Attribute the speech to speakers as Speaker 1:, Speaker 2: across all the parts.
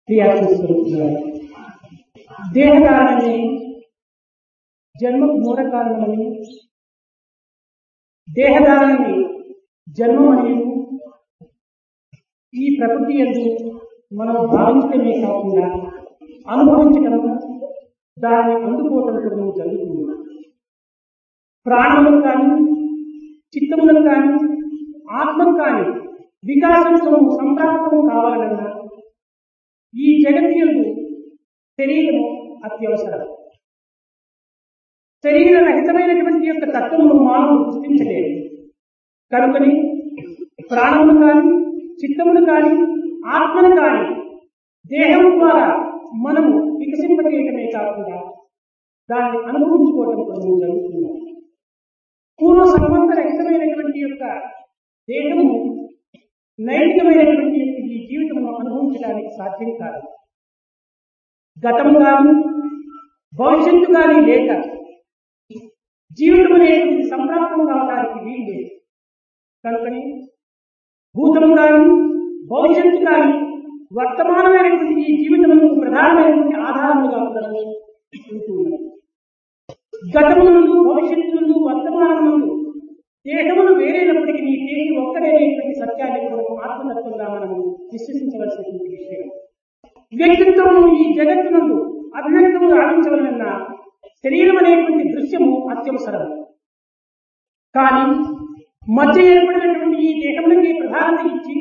Speaker 1: క్రియాశీస్తున్నారు దేహకారణమే జన్మకు మూల కారణమని దేహదానాన్ని జన్మమని ఈ ప్రకృతి ఎందు మనం భావించడమే కాకుండా అనుభవించడం దాన్ని అందుకోవటం కూడా జరుగుతుంది ప్రాణములు కానీ చిత్తములకు కానీ ఆత్మకు కానీ వికాసము సంప్రాప్తం కావాలన్నా ఈ జగత్యందు శరీరము అత్యవసరం శరీర రహితమైనటువంటి యొక్క తత్వమును మానవుడు గుర్తించలేదు కనుకని ప్రాణములు కానీ చిత్తములు కానీ ఆత్మను కానీ దేహం ద్వారా మనము వికసింపజేయటమే కాకుండా దాన్ని అనుభవించుకోవటం కోసం జరుగుతుంది పూర్వ సంబంధ రహితమైనటువంటి యొక్క దేహము నైతికమైనటువంటి ఈ జీవితమును అనుభవించడానికి సాధ్యం కాదు గతం కానీ భవిష్యత్తు కానీ లేక జీవితం అనేది సంప్రాప్తం కావడానికి వీలు లేదు కనుకని భూతం కానీ భవిష్యత్తు కానీ వర్తమానమైనటువంటి ఈ జీవితములకు ప్రధానమైనటువంటి ఆధారములుగా ఉండడం ఉంటుంది గతమునందు భవిష్యత్తునందు వర్తమానమునందు దేహములు వేరైనప్పటికీ నీ దేహం ఒక్కడైనటువంటి సత్యాన్ని మనం ఆత్మతత్వంగా మనము విశ్వసించవలసినటువంటి విషయం వ్యక్తిత్వము ఈ జగత్తునందు అభివ్యక్తము ఆడించవలన శరీరం అనేటువంటి దృశ్యము అత్యవసరం కానీ మధ్య ఏర్పడినటువంటి ఈ దేహములకి ప్రధానత ఇచ్చి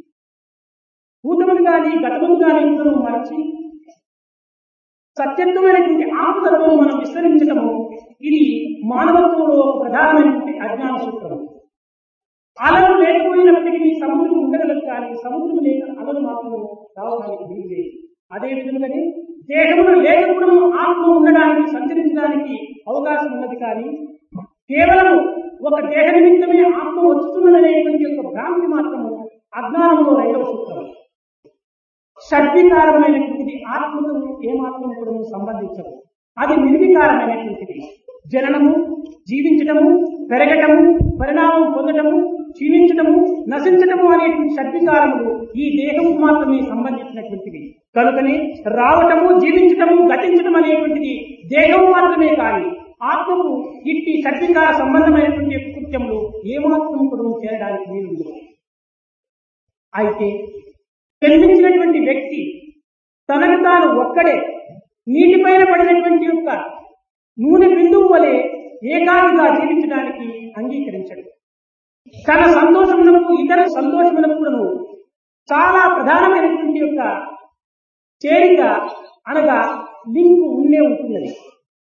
Speaker 1: భూతములు కానీ గతములు కానీ ఇందులో మార్చి సత్యత్వమైనటువంటి ఆత్మతత్వం మనం విస్తరించడము ఇది మానవత్వంలో ప్రధానమైనటువంటి అజ్ఞాన సూత్రం అలలు లేకపోయినప్పటికీ సముద్రం ఉండగలదు కానీ సముద్రం లేక అలలు మాత్రం రావడానికి వీలు లేదు అదే విధంగానే దేహములు లేకపోవడం ఆత్మ ఉండడానికి సంచరించడానికి అవకాశం ఉన్నది కానీ కేవలం ఒక దేహ నిమిత్తమే ఆత్మ వస్తున్నదనేటువంటి యొక్క భ్రాంతి మాత్రము అజ్ఞానంలో రెండవ సూత్రం షడ్వికారమైనటువంటిది ఆత్మకు ఏమాత్రం కూడా సంబంధించదు అది నిర్వికారమైనటువంటిది జననము జీవించటము పెరగటము పరిణామం పొందటము క్షీణించటము నశించటము అనేటువంటి షడ్వికారములు ఈ దేహము మాత్రమే సంబంధించినటువంటివి కనుకని రావటము జీవించటము గతించటం అనేటువంటిది దేహం మాత్రమే కాని ఆత్మకు ఇట్టి షడ్వికార సంబంధమైనటువంటి కృత్యములు ఏమాత్రం కూడా చేయడానికి వీలు అయితే జన్మించినటువంటి వ్యక్తి తనకు తాను ఒక్కడే నీటిపైన పడినటువంటి యొక్క నూనె బిందువు వలె ఏకాకిగా జీవించడానికి అంగీకరించడు తన సంతోషములకు ఇతర సంతోషములకు చాలా ప్రధానమైనటువంటి యొక్క చేరిక అనగా లింకు ఉండే ఉంటున్నది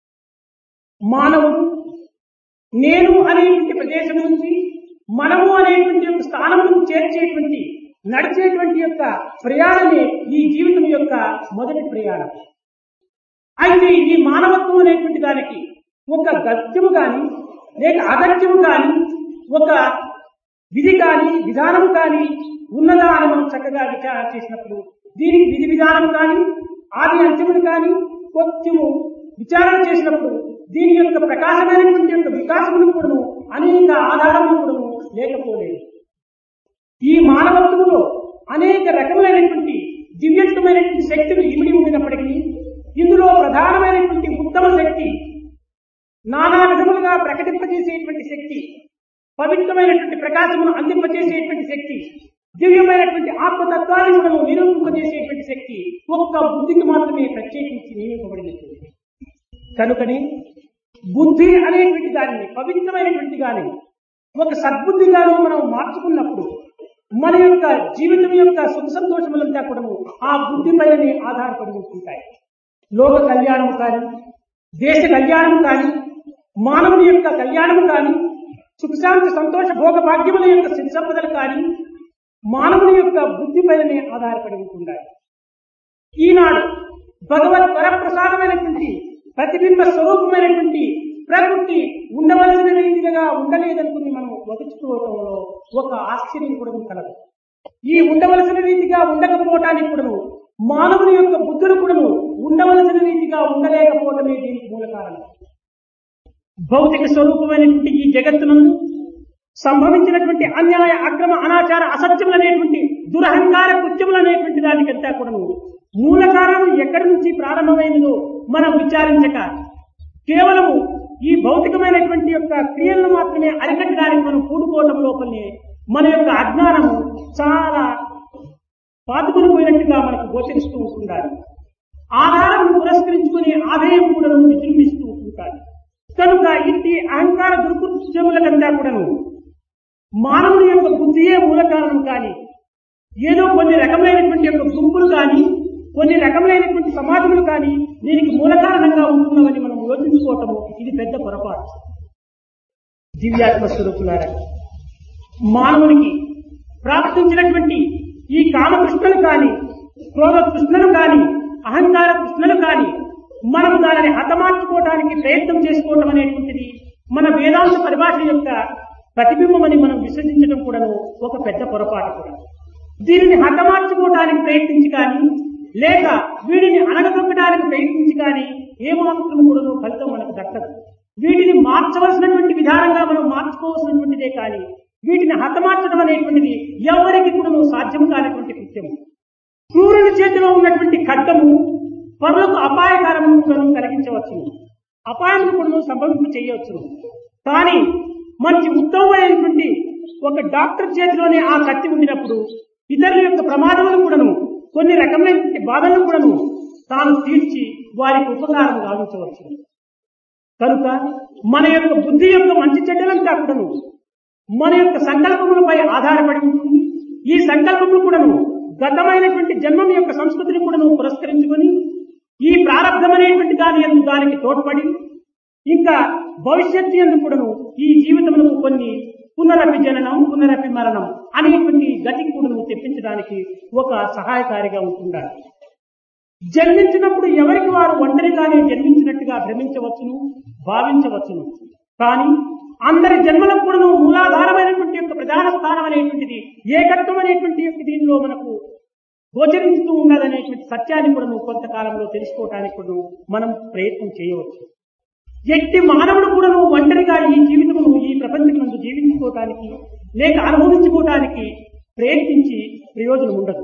Speaker 1: మానవుడు నేను అనేటువంటి ప్రదేశం నుంచి మనము అనేటువంటి యొక్క స్థానమును చేర్చేటువంటి నడిచేటువంటి యొక్క ప్రయాణమే ఈ జీవితం యొక్క మొదటి ప్రయాణం అయితే ఈ మానవత్వం అనేటువంటి దానికి ఒక గత్యము కానీ లేక అగత్యము కానీ ఒక విధి కానీ విధానం కానీ ఉన్నదా అని మనం చక్కగా విచారణ చేసినప్పుడు దీనికి విధి విధానం కానీ ఆది అంత్యములు కానీ కొంచెము విచారణ చేసినప్పుడు దీని యొక్క ప్రకాశమైనటువంటి యొక్క వికాసమును కూడా అనేక ఆధారములు కూడా లేకపోలేదు ఈ మానవత్వంలో అనేక రకములైనటువంటి దివ్యత్వమైనటువంటి శక్తులు ఇమిడి ఉండినప్పటికీ ఇందులో ప్రధానమైనటువంటి ఉత్తమ శక్తి నానా విధములుగా ప్రకటింపజేసేటువంటి శక్తి పవిత్రమైనటువంటి ప్రకాశమును అందింపజేసేటువంటి శక్తి దివ్యమైనటువంటి ఆత్మతత్వాన్ని మనము నిరూపింపజేసేటువంటి శక్తి ఒక్క బుద్ధికి మాత్రమే ప్రత్యేకించి నియమింపబడినటువంటి కనుకని బుద్ధి అనేటువంటి దానిని పవిత్రమైనటువంటి గాని ఒక సద్బుద్ధిగాను మనం మార్చుకున్నప్పుడు మన యొక్క జీవితం యొక్క సుఖ సంతోషములంతా కూడా ఆ బుద్ధి పైననే ఆధారపడి ఉంటుంటాయి లోక కళ్యాణం కానీ దేశ కళ్యాణం కానీ మానవుని యొక్క కళ్యాణం కానీ సుఖశాంతి సంతోష భోగ భాగ్యముల యొక్క సిద్ధ సంపదలు కానీ మానవుని యొక్క బుద్ధి పైననే ఆధారపడి ఉంటున్నాయి ఈనాడు భగవత్ వరప్రసాదమైనటువంటి ప్రతిబింబ స్వరూపమైనటువంటి ప్రకృతి ఉండవలసిన రీతిగా ఉండలేదనుకుని మనం వదుచుకోవటంలో ఒక ఆశ్చర్యం కూడా కలదు ఈ ఉండవలసిన రీతిగా ఉండకపోవటానికి కూడాను మానవుని యొక్క బుద్ధుడు కూడాను ఉండవలసిన రీతిగా ఉండలేకపోవటమే దీనికి మూల కారణం భౌతిక స్వరూపమైనటువంటి ఈ జగత్తునందు సంభవించినటువంటి అన్యాయ అక్రమ అనాచార అసత్యములనేటువంటి దురహంకార కృత్యములనేటువంటి దానికంతా కూడాను మూల కారణం ఎక్కడి నుంచి ప్రారంభమైనదో మనం విచారించక కేవలము ఈ భౌతికమైనటువంటి యొక్క క్రియలను మాత్రమే అరికట్టడానికి మనం కూడుకోవటం లోపలనే మన యొక్క అజ్ఞానము చాలా పాతుకుని పోయినట్టుగా మనకు గోచరిస్తూ ఉంటున్నారు ఆధారం పురస్కరించుకుని ఆదాయం కూడా విజృంభిస్తూ ఉంటుంటారు కనుక ఇంటి అహంకార దుర్కృత్యములకంతా కూడాను మానవుని యొక్క బుద్ధియే మూల కారణం కానీ ఏదో కొన్ని రకములైనటువంటి యొక్క గుంపులు కానీ కొన్ని రకములైనటువంటి సమాజములు కానీ దీనికి మూల కారణంగా ఉంటున్నామని మనం యోచించుకోవటము ఇది పెద్ద పొరపాటు దివ్యాత్మ స్వరూపులారా మానవునికి ప్రాప్తించినటువంటి ఈ కామకృష్ణను కానీ క్రోధ కృష్ణను కానీ అహంకార కృష్ణను కానీ మనం దానిని హతమార్చుకోవడానికి ప్రయత్నం చేసుకోవటం అనేటువంటిది మన వేదాంత పరిభాష యొక్క ప్రతిబింబమని మనం విశ్వసించడం కూడాను ఒక పెద్ద పొరపాటు కూడా దీనిని హతమార్చుకోవడానికి ప్రయత్నించి కానీ లేక వీడిని అనగదొక్కడానికి ప్రయత్నించి కానీ ఏమాత్రం కూడాను ఫలితం మనకు దక్కదు వీటిని మార్చవలసినటువంటి విధానంగా మనం మార్చుకోవాల్సినటువంటిదే కానీ వీటిని హతమార్చడం అనేటువంటిది ఎవరికి కూడా సాధ్యం కానటువంటి కృత్యము క్రూరుని చేతిలో ఉన్నటువంటి ఖడ్గము పరులకు అపాయకారము కూడా కలిగించవచ్చును అపాయమును కూడా సంభవింపు చేయవచ్చును కానీ మంచి ఉత్తమమైనటువంటి ఒక డాక్టర్ చేతిలోనే ఆ కత్తి ఉండినప్పుడు ఇతరుల యొక్క ప్రమాదములను కూడాను కొన్ని రకమైనటువంటి బాధలను కూడాను తాను తీర్చి వారికి ఉపకారం గావించవచ్చు కనుక మన యొక్క బుద్ధి యొక్క మంచి చెడ్డలంతా కూడాను మన యొక్క సంకల్పములపై ఆధారపడి ఉంటుంది ఈ సంకల్పములు కూడాను గతమైనటువంటి జన్మం యొక్క సంస్కృతిని కూడాను పురస్కరించుకొని ఈ ప్రారంభం అనేటువంటి దాని ఎందు దానికి తోడ్పడి ఇంకా భవిష్యత్తు ఎందు కూడాను ఈ జీవితములకు కొన్ని పునరపి జననం పునరపి మరణం అనేటువంటి గతి కూడాను తెప్పించడానికి ఒక సహాయకారిగా ఉంటుండాలి జన్మించినప్పుడు ఎవరికి వారు ఒంటరిగానే జన్మించినట్టుగా భ్రమించవచ్చును భావించవచ్చును కానీ అందరి జన్మలకు కూడా మూలాధారమైనటువంటి యొక్క ప్రధాన స్థానం అనేటువంటిది ఏకత్వం అనేటువంటి యొక్క దీనిలో మనకు గోచరిస్తూ ఉన్నదనేటువంటి సత్యాన్ని కూడా నువ్వు కొంతకాలంలో తెలుసుకోవటానికి కూడా మనం ప్రయత్నం చేయవచ్చు ఎట్టి మానవుడు కూడా నువ్వు ఒంటరిగా ఈ జీవితమును ఈ ప్రపంచం నందు జీవించుకోవటానికి లేక అనుభవించుకోవటానికి ప్రయత్నించి ప్రయోజనం ఉండదు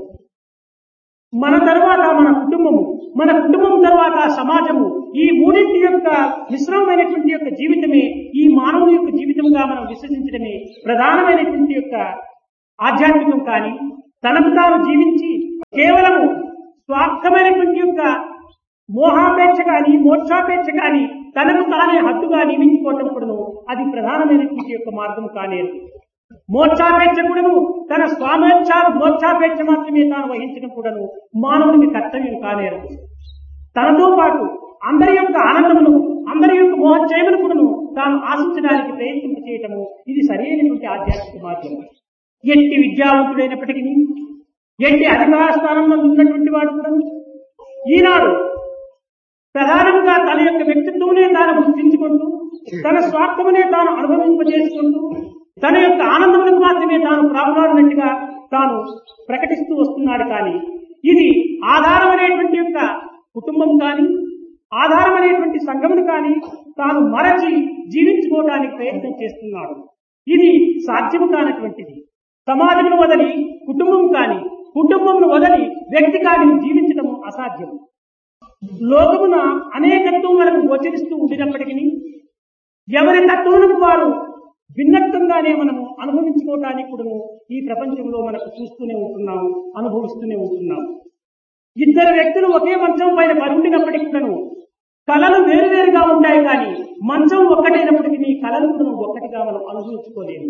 Speaker 1: మన తర్వాత మన కుటుంబము మన కుటుంబం తర్వాత సమాజము ఈ మూడింటి యొక్క మిశ్రమమైనటువంటి యొక్క జీవితమే ఈ మానవుని యొక్క జీవితంగా మనం విశ్వసించడమే ప్రధానమైనటువంటి యొక్క ఆధ్యాత్మికం కానీ తనకు తాను జీవించి కేవలము స్వార్థమైనటువంటి యొక్క మోహాపేక్ష కానీ మోక్షాపేక్ష కానీ తనకు తానే హద్దుగా నియమించుకోవటం కూడాను అది ప్రధానమైనటువంటి యొక్క మార్గం కానేరు మోక్షాపేక్ష కూడాను తన స్వామేచ్ఛ మోక్షాపేక్ష మాత్రమే తాను వహించడం కూడాను మానవునికి కర్తవ్యం కానేరు తనతో పాటు అందరి యొక్క ఆనందమును అందరి యొక్క మోహచయమును కూడాను తాను ఆశించడానికి ప్రయత్నం చేయటము ఇది సరైనటువంటి ఆధ్యాత్మిక మార్గం ఎట్టి విద్యావంతుడైనప్పటికీ ఎట్టి అధికార స్థానంలో ఉన్నటువంటి వాడు కూడా ఈనాడు ప్రధానంగా తన యొక్క వ్యక్తిత్వమునే తాను గుర్తించుకుంటూ తన స్వార్థమునే తాను అనుభవింపజేసుకుంటూ తన యొక్క ఆనందములకు మాత్రమే తాను ప్రాకులాడినట్టుగా తాను ప్రకటిస్తూ వస్తున్నాడు కానీ ఇది ఆధారమైనటువంటి యొక్క కుటుంబం కానీ ఆధారమైనటువంటి సంఘమును కానీ తాను మరచి జీవించుకోవడానికి ప్రయత్నం చేస్తున్నాడు ఇది సాధ్యము కానటువంటిది సమాజమును వదలి కుటుంబం కానీ కుటుంబమును వదలి వ్యక్తి కానీ జీవించడం అసాధ్యం లోకమున అనేకత్వం మనకు గోచరిస్తూ ఉండినప్పటికీ ఎవరి తత్వములకు వారు భిన్నత్వంగానే మనము అనుభవించుకోవటానికి కూడా ఈ ప్రపంచంలో మనకు చూస్తూనే ఉంటున్నాము అనుభవిస్తూనే ఉంటున్నాము ఇద్దరు వ్యక్తులు ఒకే మంచం పైన పరుండినప్పటికీ కూడాను కళలు వేరువేరుగా ఉంటాయి కానీ మంచం ఒక్కటైనప్పటికీ కళలు కూడా ఒక్కటిగా మనం అనుభవించుకోలేము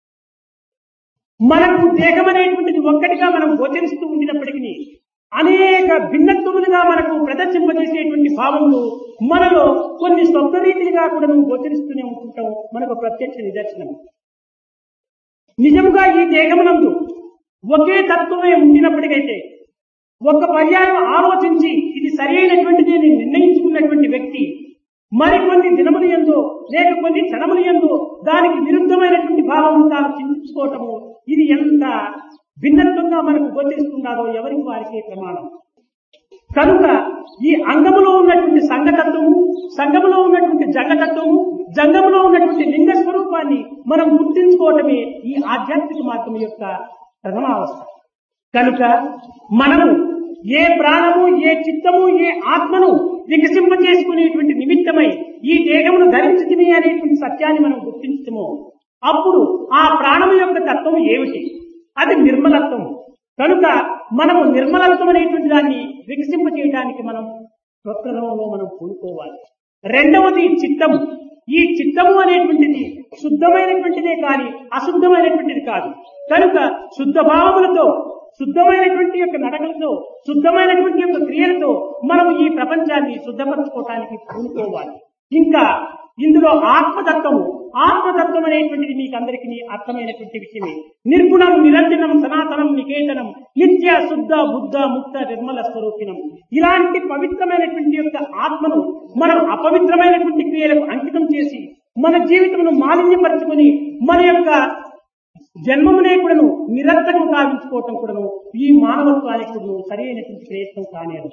Speaker 1: మనకు దేహం అనేటువంటిది ఒక్కటిగా మనం గోచరిస్తూ ఉండినప్పటికీ అనేక భిన్నత్వములుగా మనకు ప్రదర్శింపజేసేటువంటి భావములు మనలో కొన్ని సొంత రీతిగా కూడా మనం గోచరిస్తూనే ఉంటుంటాం మనకు ప్రత్యక్ష నిదర్శనం నిజముగా ఈ దేహమునందు ఒకే తత్వమే ఉండినప్పటికైతే ఒక పర్యాయం ఆలోచించి ఇది సరైనటువంటిది అని నిర్ణయించుకున్నటువంటి వ్యక్తి మరికొన్ని దినములు ఎందో లేక కొన్ని క్షణములు ఎందో దానికి విరుద్ధమైనటువంటి భావం తాను చింతించుకోవటము ఇది ఎంత భిన్నత్వంగా మనకు గోచరిస్తుండాలో ఎవరికి వారికే ప్రమాణం కనుక ఈ అంగములో ఉన్నటువంటి సంఘతత్వము సంఘములో ఉన్నటువంటి జంగతత్వము జంగములో ఉన్నటువంటి లింగ స్వరూపాన్ని మనం గుర్తించుకోవటమే ఈ ఆధ్యాత్మిక మార్గం యొక్క ప్రథమావస్థ కనుక మనము ఏ ప్రాణము ఏ చిత్తము ఏ ఆత్మను వికసింప చేసుకునేటువంటి నిమిత్తమై ఈ దేహమును ధరించుకుని అనేటువంటి సత్యాన్ని మనం గుర్తించము అప్పుడు ఆ ప్రాణము యొక్క తత్వం ఏమిటి అది నిర్మలత్వం కనుక మనము నిర్మలత్వం అనేటువంటి దాన్ని వికసింప చేయడానికి మనం ప్రక్రమంలో మనం పూనుకోవాలి రెండవది చిత్తము ఈ చిత్తము అనేటువంటిది శుద్ధమైనటువంటిదే కానీ అశుద్ధమైనటువంటిది కాదు కనుక శుద్ధ భావములతో శుద్ధమైనటువంటి యొక్క నడకలతో శుద్ధమైనటువంటి యొక్క క్రియలతో మనం ఈ ప్రపంచాన్ని శుద్ధపరచుకోవటానికి పూనుకోవాలి ఇంకా ఇందులో ఆత్మతత్వము ఆత్మతత్వం అనేటువంటిది మీకు అందరికీ అర్థమైనటువంటి విషయమే నిర్గుణం నిరంజనం సనాతనం నికేతనం నిత్య శుద్ధ బుద్ధ ముక్త నిర్మల స్వరూపిణం ఇలాంటి పవిత్రమైనటువంటి యొక్క ఆత్మను మనం అపవిత్రమైనటువంటి క్రియలకు అంకితం చేసి మన జీవితమును మాలిన్యపరచుకొని మన యొక్క జన్మమునే కూడాను నిరంతరం కావించుకోవటం కూడాను ఈ మానవత్వానికి కూడాను సరైనటువంటి ప్రయత్నం కానేదు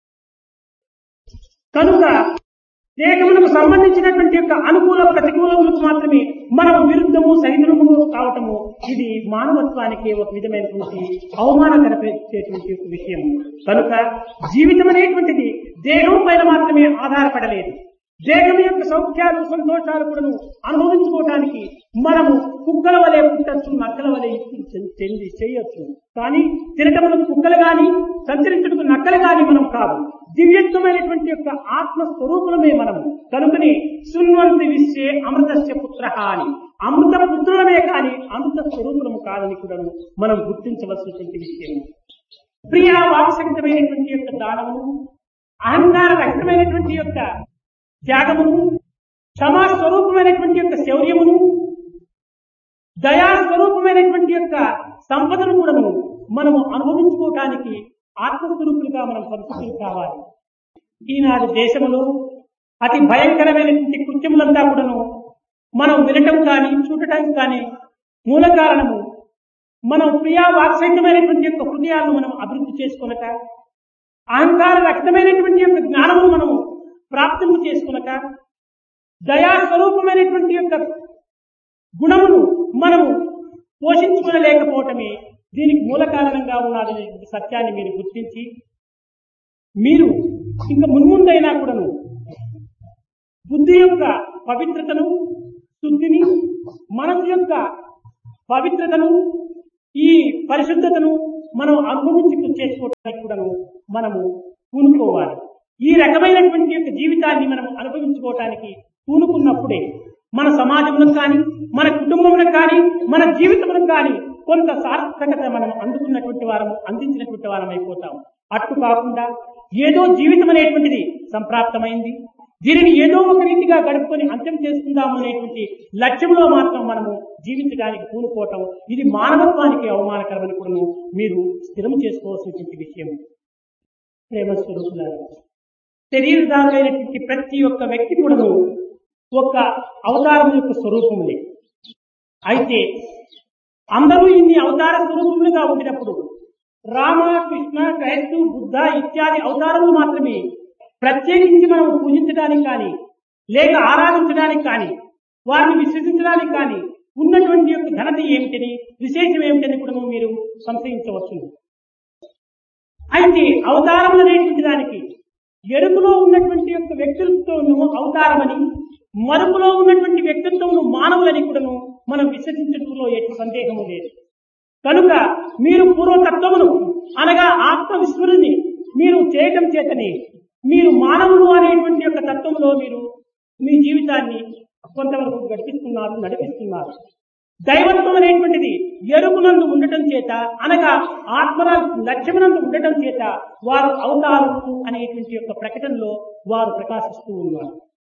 Speaker 1: కనుక దేహమునకు సంబంధించినటువంటి యొక్క అనుకూల ప్రతికూలములకు మాత్రమే మనం విరుద్ధము సైనికము కావటము ఇది మానవత్వానికి ఒక విధమైనటువంటి అవమానకరపరిచేటువంటి ఒక విషయం కనుక జీవితం అనేటువంటిది దేహం పైన మాత్రమే ఆధారపడలేదు దేహం యొక్క సౌఖ్యాలు సంతోషాలు కూడా అనుభవించుకోవడానికి మనము కుక్కల వలె పుట్టచ్చు నక్కల వలె చెంది చేయొచ్చు కానీ తినటములకు కుక్కలు గాని సంచరించటకు నక్కలు గాని మనం కాదు దివ్యత్వమైనటువంటి యొక్క ఆత్మ స్వరూపులమే మనము కనుకని శృణ్వంతి విశ్వే అమృతస్య పుత్ర అని అమృత పుత్రులమే కాని అమృత స్వరూపులము కాదని కూడా మనం గుర్తించవలసినటువంటి విషయం ప్రియ వాత్సహితమైనటువంటి యొక్క దానము అహంకార రహితమైనటువంటి యొక్క త్యాగమును క్షమా స్వరూపమైనటువంటి యొక్క శౌర్యమును దయా స్వరూపమైనటువంటి యొక్క సంపదను కూడాను మనము అనుభవించుకోవటానికి ఆత్మస్వరూపులుగా మనం పరిస్థితులు కావాలి ఈనాడు దేశంలో అతి భయంకరమైనటువంటి కృత్యములంతా కూడాను మనం వినటం కానీ చూడటానికి కానీ మూల కారణము మనం ప్రియా వాత్సల్యమైనటువంటి యొక్క హృదయాలను మనం అభివృద్ధి చేసుకునక అహంకార రహితమైనటువంటి యొక్క జ్ఞానమును మనము ప్రాప్తము చేసుకునక దయా స్వరూపమైనటువంటి యొక్క గుణమును మనము పోషించుకోలేకపోవటమే దీనికి మూల కారణంగా ఉన్నదనేటువంటి సత్యాన్ని మీరు గుర్తించి మీరు ఇంకా మున్ముందైనా కూడాను బుద్ధి యొక్క పవిత్రతను శుద్ధిని మనసు యొక్క పవిత్రతను ఈ పరిశుద్ధతను మనం అనుభవించి చేసుకోవడానికి కూడాను మనము పూనుకోవాలి ఈ రకమైనటువంటి యొక్క జీవితాన్ని మనం అనుభవించుకోవటానికి పూనుకున్నప్పుడే మన సమాజంలో కానీ మన కుటుంబంలో కానీ మన జీవితంలో కానీ కొంత సార్థకత మనం అందుకున్నటువంటి వారము అందించినటువంటి వారం అయిపోతాం అట్టు కాకుండా ఏదో జీవితం అనేటువంటిది సంప్రాప్తమైంది దీనిని ఏదో ఒక రీతిగా గడుపుకొని అంత్యం చేసుకుందాం అనేటువంటి లక్ష్యంలో మాత్రం మనము జీవించడానికి పూనుకోవటం ఇది మానవత్వానికి అవమానకరమని కూడా మీరు స్థిరం చేసుకోవాల్సినటువంటి విషయం ప్రేమ స్వరూపులారా శరీరధారులైనటువంటి ప్రతి ఒక్క వ్యక్తి కూడాను ఒక అవతారం యొక్క స్వరూపములే అయితే అందరూ ఇన్ని అవతార స్వరూపములుగా ఉండినప్పుడు రామ కృష్ణ క్రైస్తు బుద్ధ ఇత్యాది అవతారములు మాత్రమే ప్రత్యేకించి మనం పూజించడానికి కానీ లేక ఆరాధించడానికి కానీ వారిని విశ్వసించడానికి కానీ ఉన్నటువంటి యొక్క ఘనత ఏమిటని విశేషం ఏమిటని కూడా మీరు సంశయించవచ్చు అయితే అవతారములు అనేటువంటి దానికి ఎరుపులో ఉన్నటువంటి యొక్క వ్యక్తిత్వము అవతారమని మరుపులో ఉన్నటువంటి వ్యక్తిత్వమును మానవులని కూడాను మనం విశ్వసించడంలో ఎట్టి సందేహము లేదు కనుక మీరు పూర్వతత్వమును అనగా ఆత్మ విస్మృతిని మీరు చేయటం చేతనే మీరు మానవులు అనేటువంటి యొక్క తత్వంలో మీరు మీ జీవితాన్ని కొంతవరకు గడిపిస్తున్నారు నడిపిస్తున్నారు దైవత్వం అనేటువంటిది ఎరుపునందు ఉండటం చేత అనగా ఆత్మల లక్ష్యమునందు ఉండటం చేత వారు అవతారు అనేటువంటి యొక్క ప్రకటనలో వారు ప్రకాశిస్తూ ఉన్నారు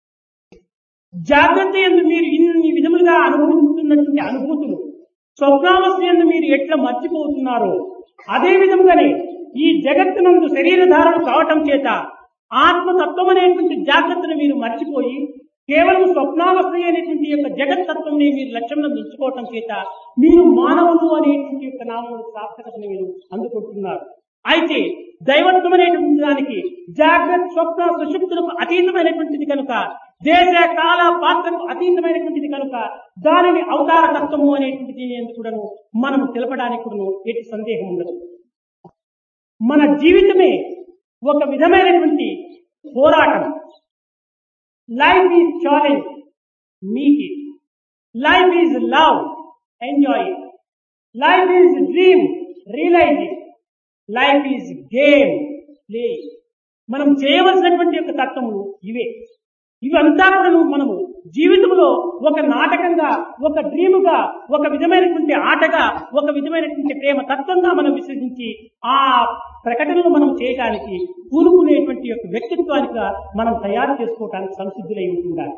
Speaker 1: జాగ్రత్త ఎందు మీరు ఇన్ని విధములుగా అనుభవిస్తున్నటువంటి అనుభూతులు స్వప్నావస్థ ఎందు మీరు ఎట్లా మర్చిపోతున్నారో అదే విధముగానే ఈ జగత్తునందు శరీరధారణ కావటం చేత ఆత్మతత్వం అనేటువంటి జాగ్రత్తను మీరు మర్చిపోయి కేవలం స్వప్నావస్థ అనేటువంటి యొక్క జగత్తత్వంని మీరు లక్ష్యంలో నిలుచుకోవటం చేత మీరు మానవులు అనేటువంటి యొక్క నామములు సార్థకతను మీరు అందుకుంటున్నారు అయితే దైవత్వం అనేటువంటి దానికి జాగ్రత్త స్వప్న సుషుప్తులకు అతీతమైనటువంటిది కనుక దేశ కాల పాత్రకు అతీతమైనటువంటిది కనుక దానిని అవతార తత్వము అనేటువంటిది ఎందుకు కూడాను మనం తెలపడానికి కూడాను ఎట్టి సందేహం ఉండదు మన జీవితమే ఒక విధమైనటువంటి పోరాటం life is challenge meet it life is love enjoy it life is dream realise it life is game play మనం చేయవలసినటువంటి యొక్క తత్వములు ఇవే ఇవంతా కూడా మనము జీవితంలో ఒక నాటకంగా ఒక డ్రీముగా ఒక విధమైనటువంటి ఆటగా ఒక విధమైనటువంటి ప్రేమ తత్వంగా మనం విశ్వసించి ఆ ప్రకటనలు మనం చేయడానికి కూరుకునేటువంటి యొక్క వ్యక్తిత్వానికి మనం తయారు చేసుకోవడానికి సంసిద్ధులై ఉంటుండాలి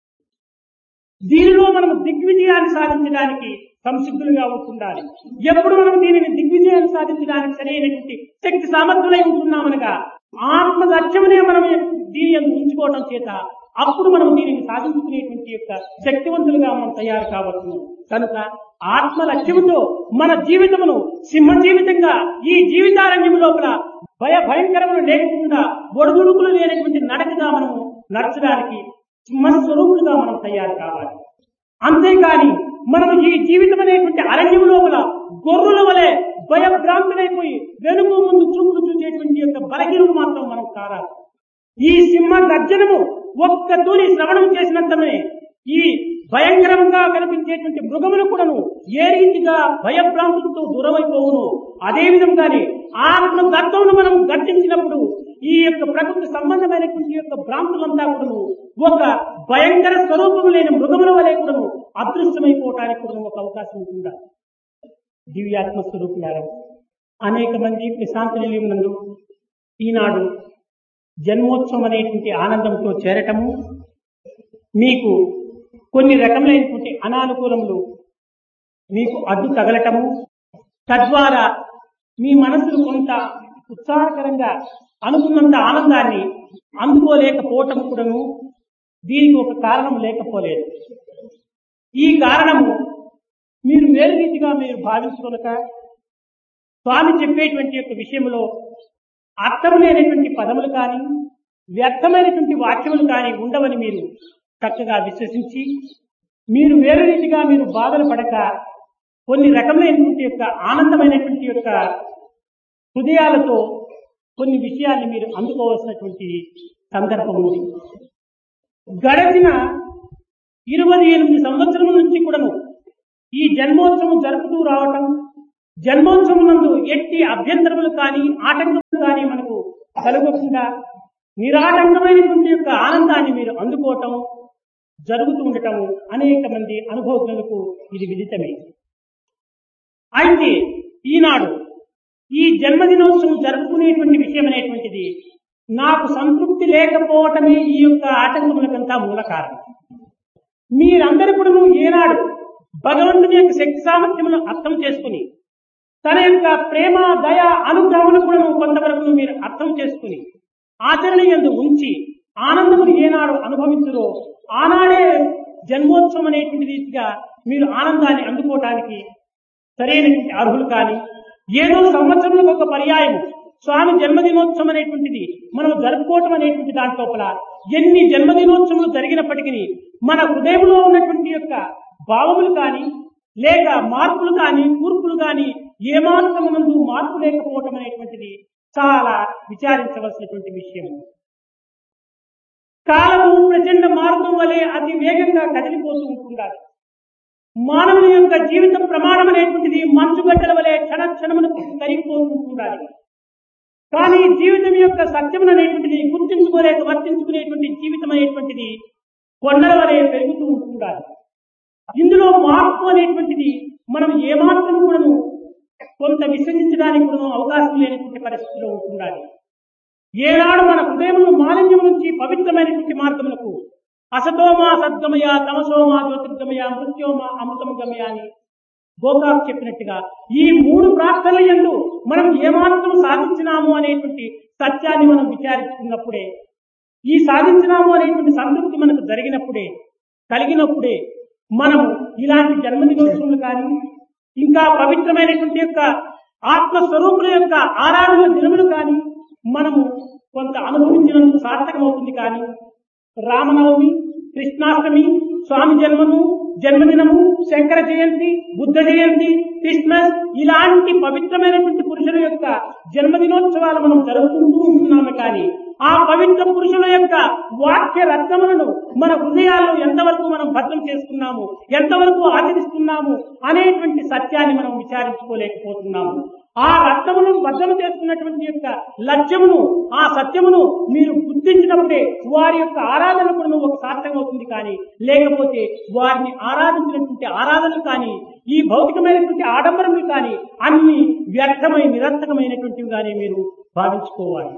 Speaker 1: దీనిలో మనం దిగ్విజయాన్ని సాధించడానికి సంసిద్ధులుగా ఉంటుండాలి ఎప్పుడు మనం దీనిని దిగ్విజయాన్ని సాధించడానికి సరైనటువంటి శక్తి సామర్థ్యులై ఉంటున్నామనగా ఆత్మ లక్ష్యమనే మనం దీని అందు ఉంచుకోవడం చేత అప్పుడు మనం దీనిని సాధించుకునేటువంటి యొక్క శక్తివంతులుగా మనం తయారు కావచ్చు కనుక ఆత్మ లక్ష్యముతో మన జీవితమును సింహ జీవితంగా ఈ జీవితారణ్యం లోపల భయ భయంకరములు లేకుండా ఒడుదుడుకులు లేనటువంటి నడకగా మనము నడచడానికి సింహస్వరూపులుగా మనం తయారు కావాలి అంతేకాని మనం ఈ జీవితం అనేటువంటి అరణ్యం లోపల గొర్రెల వలె భయభ్రాంతులైపోయి వెనుక ముందు చూపులు చూసేటువంటి యొక్క బలహీనలు మాత్రం మనం కారాలి ఈ సింహ గర్జనము ఒక్క తూరి శ్రవణం చేసినంతనే ఈ భయంకరంగా కనిపించేటువంటి మృగములు కూడాను ఏ రీతిగా భయభ్రాంతులతో దూరమైపోవును అదే విధంగానే ఆత్మ తత్వమును మనం గర్జించినప్పుడు ఈ యొక్క ప్రకృతి సంబంధమైనటువంటి యొక్క భ్రాంతులంతా కూడాను ఒక భయంకర స్వరూపము లేని మృగముల వలె కూడాను అదృశ్యమైపోవటానికి కూడా ఒక అవకాశం ఉంటుందా దివ్యాత్మ స్వరూపులారా అనేక మంది ప్రశాంత నిలయం నందు ఈనాడు జన్మోత్సవం అనేటువంటి ఆనందంతో చేరటము మీకు కొన్ని రకములైనటువంటి అనానుకూలములు మీకు అడ్డు తగలటము తద్వారా మీ మనసులు కొంత ఉత్సాహకరంగా అనుకున్నంత ఆనందాన్ని అందుకోలేకపోవటం కూడాను దీనికి ఒక కారణం లేకపోలేదు ఈ కారణము మీరు వేరు రీతిగా మీరు భావించుకొనక స్వామి చెప్పేటువంటి యొక్క విషయంలో అర్థం లేనటువంటి పదములు కానీ వ్యర్థమైనటువంటి వాక్యములు కానీ ఉండవని మీరు చక్కగా విశ్వసించి మీరు వేరే రీతిగా మీరు బాధలు పడక కొన్ని రకమైనటువంటి యొక్క ఆనందమైనటువంటి యొక్క హృదయాలతో కొన్ని విషయాన్ని మీరు అందుకోవాల్సినటువంటి సందర్భం ఉంది గడిచిన ఇరవై ఎనిమిది సంవత్సరముల నుంచి కూడాను ఈ జన్మోత్సవం జరుపుతూ రావటం జన్మోత్సవం నందు ఎట్టి అభ్యంతరములు కానీ ఆటంకములు కానీ మనకు కలగకుండా నిరాటంకమైనటువంటి యొక్క ఆనందాన్ని మీరు అందుకోవటం జరుగుతూ ఉండటం అనేక మంది అనుభవజ్ఞులకు ఇది విదితమే అయితే ఈనాడు ఈ జన్మదినోత్సవం జరుపుకునేటువంటి విషయం అనేటువంటిది నాకు సంతృప్తి లేకపోవటమే ఈ యొక్క ఆటంకములకంతా మూల కారణం మీరందరూ కూడా ఏనాడు భగవంతుని యొక్క శక్తి సామర్థ్యములను అర్థం చేసుకుని తన యొక్క ప్రేమ దయ అనుగ్రహమును కూడా కొంతవరకు మీరు అర్థం చేసుకుని ఆచరణ ఎందు ఉంచి ఆనందమును ఏనాడు అనుభవించురో ఆనాడే జన్మోత్సవం అనేటువంటి రీతిగా మీరు ఆనందాన్ని అందుకోవటానికి సరైనటువంటి అర్హులు కానీ ఏదో సంవత్సరంలో ఒక పర్యాయం స్వామి జన్మదినోత్సవం అనేటువంటిది మనం జరుపుకోవటం అనేటువంటి దాంట్లోపల ఎన్ని జన్మదినోత్సవాలు జరిగినప్పటికీ మన హృదయంలో ఉన్నటువంటి యొక్క భావములు కానీ లేక మార్పులు కానీ కూర్పులు కానీ ఏమాత్రం నందు మార్పు లేకపోవటం అనేటువంటిది చాలా విచారించవలసినటువంటి విషయం కాలము ప్రచండ మార్గం వలె అతి వేగంగా కదిలిపోతూ ఉంటుండాలి మానవుని యొక్క జీవిత ప్రమాణం అనేటువంటిది మంచుగడ్డల వలె క్షణ క్షణమునకు కరిగిపోతూ ఉంటుండాలి కానీ జీవితం యొక్క సత్యం అనేటువంటిది గుర్తించుకోలేక వర్తించుకునేటువంటి జీవితం అనేటువంటిది కొండల వలె పెరుగుతూ ఉంటుండాలి ఇందులో మార్పు అనేటువంటిది మనం ఏమాత్రం కూడాను కొంత విశ్వసించడానికి కూడా అవకాశం లేనటువంటి పరిస్థితిలో ఉంటుండాలి ఏనాడు మన హృదయమును మాలిన్యం నుంచి పవిత్రమైనటువంటి మార్గములకు అసతోమా సద్గమయ తమసోమా జ్యోతిర్గమయ మృత్యోమా అమృతం గమయ అని గోకాక్ చెప్పినట్టుగా ఈ మూడు ప్రార్థనల ఎందు మనం ఏమాత్రం సాధించినాము అనేటువంటి సత్యాన్ని మనం విచారించుకున్నప్పుడే ఈ సాధించినాము అనేటువంటి సంతృప్తి మనకు జరిగినప్పుడే కలిగినప్పుడే మనము ఇలాంటి జన్మదినోత్సవాలు కానీ ఇంకా పవిత్రమైనటువంటి యొక్క ఆత్మస్వరూపుల యొక్క ఆరాధన దినములు కానీ అనుభవించినందుకు సార్థకమవుతుంది కానీ రామనవమి కృష్ణాష్టమి స్వామి జన్మము జన్మదినము శంకర జయంతి బుద్ధ జయంతి క్రిస్మస్ ఇలాంటి పవిత్రమైనటువంటి పురుషుల యొక్క జన్మదినోత్సవాలు మనం జరుపుకుంటూ ఉంటున్నాము కానీ ఆ పవిత్ర పురుషుల యొక్క వాక్య రత్నములను మన హృదయాల్లో ఎంతవరకు మనం భద్రం చేసుకున్నాము ఎంతవరకు ఆచరిస్తున్నాము అనేటువంటి సత్యాన్ని మనం విచారించుకోలేకపోతున్నాము ఆ రత్నమును భద్రం చేసుకున్నటువంటి యొక్క లక్ష్యమును ఆ సత్యమును మీరు గుర్తించినప్పుడే వారి యొక్క ఆరాధన కూడా ఒక సార్థకం అవుతుంది కానీ లేకపోతే వారిని ఆరాధించినటువంటి ఆరాధనలు కానీ ఈ భౌతికమైనటువంటి ఆడంబరములు కానీ అన్ని వ్యర్థమై నిరర్థకమైనటువంటివి కానీ మీరు భావించుకోవాలి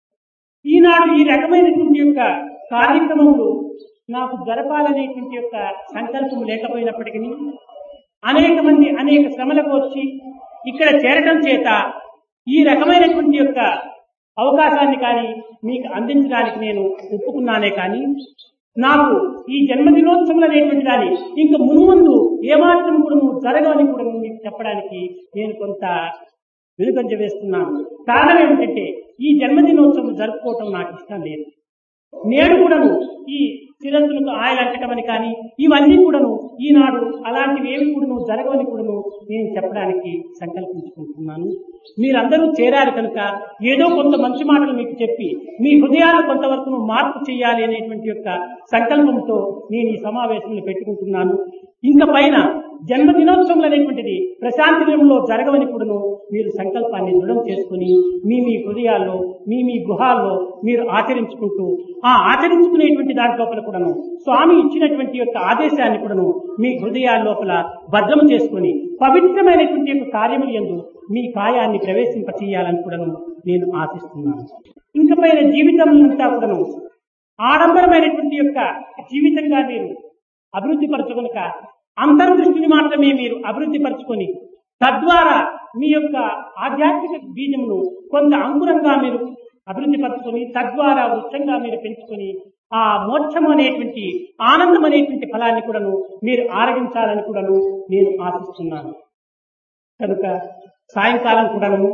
Speaker 1: ఈనాడు ఈ రకమైనటువంటి యొక్క కార్యక్రమములు నాకు జరపాలనేటువంటి యొక్క సంకల్పం లేకపోయినప్పటికీ అనేక మంది అనేక శ్రమలకు వచ్చి ఇక్కడ చేరటం చేత ఈ రకమైనటువంటి యొక్క అవకాశాన్ని కానీ మీకు అందించడానికి నేను ఒప్పుకున్నానే కానీ నాకు ఈ జన్మదినోత్సవం అనేటువంటి దాన్ని ఇంకా మునుముందు ఏమాత్రం కూడా నువ్వు జరగవని కూడా మీకు చెప్పడానికి నేను కొంత వెనుకంజ వేస్తున్నాను కారణం ఏమిటంటే ఈ జన్మదినోత్సవం జరుపుకోవటం నాకు ఇష్టం లేదు నేడు కూడాను ఈ శిరస్సులకు ఆయిల్ అంటటమని కానీ ఇవన్నీ కూడాను ఈనాడు అలాంటివి ఏమి కూడాను జరగవని కూడాను నేను చెప్పడానికి సంకల్పించుకుంటున్నాను మీరందరూ చేరారు కనుక ఏదో కొంత మంచి మాటలు మీకు చెప్పి మీ హృదయాలు కొంతవరకు మార్పు చేయాలి అనేటువంటి యొక్క సంకల్పంతో నేను ఈ సమావేశంలో పెట్టుకుంటున్నాను ఇంకా పైన జన్మదినోత్సవం అనేటువంటిది ప్రశాంతి నిలయంలో జరగవని కూడాను మీరు సంకల్పాన్ని దృఢం చేసుకుని మీ మీ హృదయాల్లో మీ మీ గృహాల్లో మీరు ఆచరించుకుంటూ ఆ ఆచరించుకునేటువంటి దాని లోపల కూడాను స్వామి ఇచ్చినటువంటి యొక్క ఆదేశాన్ని కూడాను మీ హృదయాల లోపల భద్రం చేసుకుని పవిత్రమైనటువంటి యొక్క కార్యములు ఎందు మీ కాయాన్ని ప్రవేశింపచేయాలని కూడాను నేను ఆశిస్తున్నాను ఇంక పైన జీవితం అంతా కూడాను ఆడంబరమైనటువంటి యొక్క జీవితంగా మీరు అభివృద్ధి పరచుకొనక అంతర్దృష్టిని మాత్రమే మీరు అభివృద్ధి పరచుకొని తద్వారా మీ యొక్క ఆధ్యాత్మిక బీజమును కొంత అంకురంగా మీరు అభివృద్ధి పరచుకొని తద్వారా వృక్షంగా మీరు పెంచుకొని ఆ మోక్షం అనేటువంటి ఆనందం అనేటువంటి ఫలాన్ని కూడాను మీరు ఆరగించాలని కూడాను నేను ఆశిస్తున్నాను కనుక సాయంకాలం కూడాను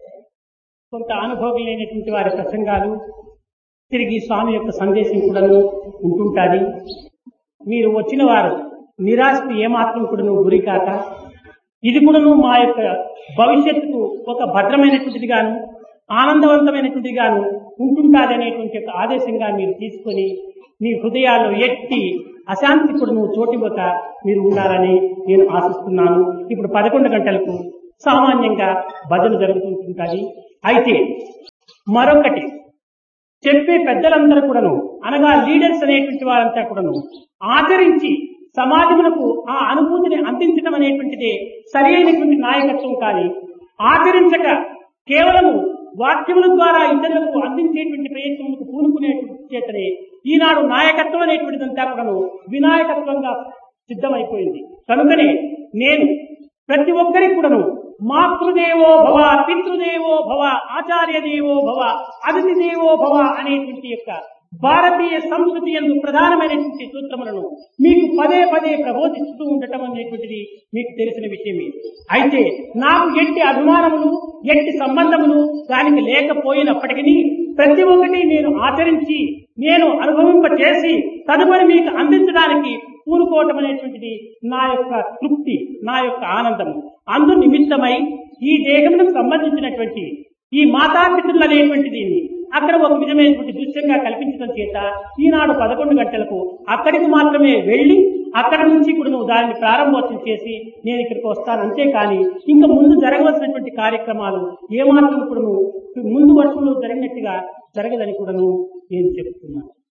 Speaker 1: కొంత అనుభవం లేనటువంటి వారి ప్రసంగాలు తిరిగి స్వామి యొక్క సందేశం కూడాను ఉంటుంటాది మీరు వచ్చిన వారు నిరాశకు ఏమాత్రం కూడాను గురి కాక ఇది కూడాను మా యొక్క భవిష్యత్తుకు ఒక భద్రమైనటువంటిది గాను ఆనందవంతమైనటువంటిది గాను ఉంటుంటాది అనేటువంటి యొక్క ఆదేశంగా మీరు తీసుకొని మీ హృదయాల్లో ఎట్టి అశాంతి కూడాను చోటిపోక మీరు ఉండాలని నేను ఆశిస్తున్నాను ఇప్పుడు పదకొండు గంటలకు సామాన్యంగా భజన జరుగుతుంటుంది అయితే మరొకటి చెప్పే పెద్దలందరూ కూడాను అనగా లీడర్స్ అనేటువంటి వారంతా కూడాను ఆచరించి సమాజములకు ఆ అనుభూతిని అందించడం అనేటువంటిదే సరి అయినటువంటి నాయకత్వం కానీ ఆచరించక కేవలము వాక్యముల ద్వారా ఇతరులకు అందించేటువంటి ప్రయత్నములకు పూనుకునేటువంటి చేతనే ఈనాడు నాయకత్వం అనేటువంటిదంతా కూడాను వినాయకత్వంగా సిద్ధమైపోయింది కనుకనే నేను ప్రతి ఒక్కరికి కూడాను మాతృదేవో భవ పితృదేవో భవ ఆచార్య దేవో భవ అతిథి దేవో భవ అనేటువంటి యొక్క భారతీయ సంస్కృతి ఎందు ప్రధానమైనటువంటి సూత్రములను మీకు పదే పదే ప్రబోధిస్తూ ఉండటం అనేటువంటిది మీకు తెలిసిన విషయమే అయితే నాకు ఎట్టి అభిమానములు ఎట్టి సంబంధములు దానికి లేకపోయినప్పటికీ ప్రతి ఒక్కటి నేను ఆచరించి నేను అనుభవింప చేసి తదుపరి మీకు అందించడానికి పూనుకోవటం అనేటువంటిది నా యొక్క తృప్తి నా యొక్క ఆనందము అందు నిమిత్తమై ఈ దేహమునకు సంబంధించినటువంటి ఈ మాతాపితృలు అనేటువంటి దీన్ని అక్కడ ఒక విధమైనటువంటి దృశ్యంగా కల్పించడం చేత ఈనాడు పదకొండు గంటలకు అక్కడికి మాత్రమే వెళ్లి అక్కడి నుంచి కూడా నువ్వు దాన్ని ప్రారంభోత్సవం చేసి నేను ఇక్కడికి వస్తాను అంతేకాని ఇంకా ముందు జరగవలసినటువంటి కార్యక్రమాలు ఏమాత్రం కూడా నువ్వు ముందు వర్షంలో జరిగినట్టుగా జరగదని కూడా నేను చెప్తున్నాను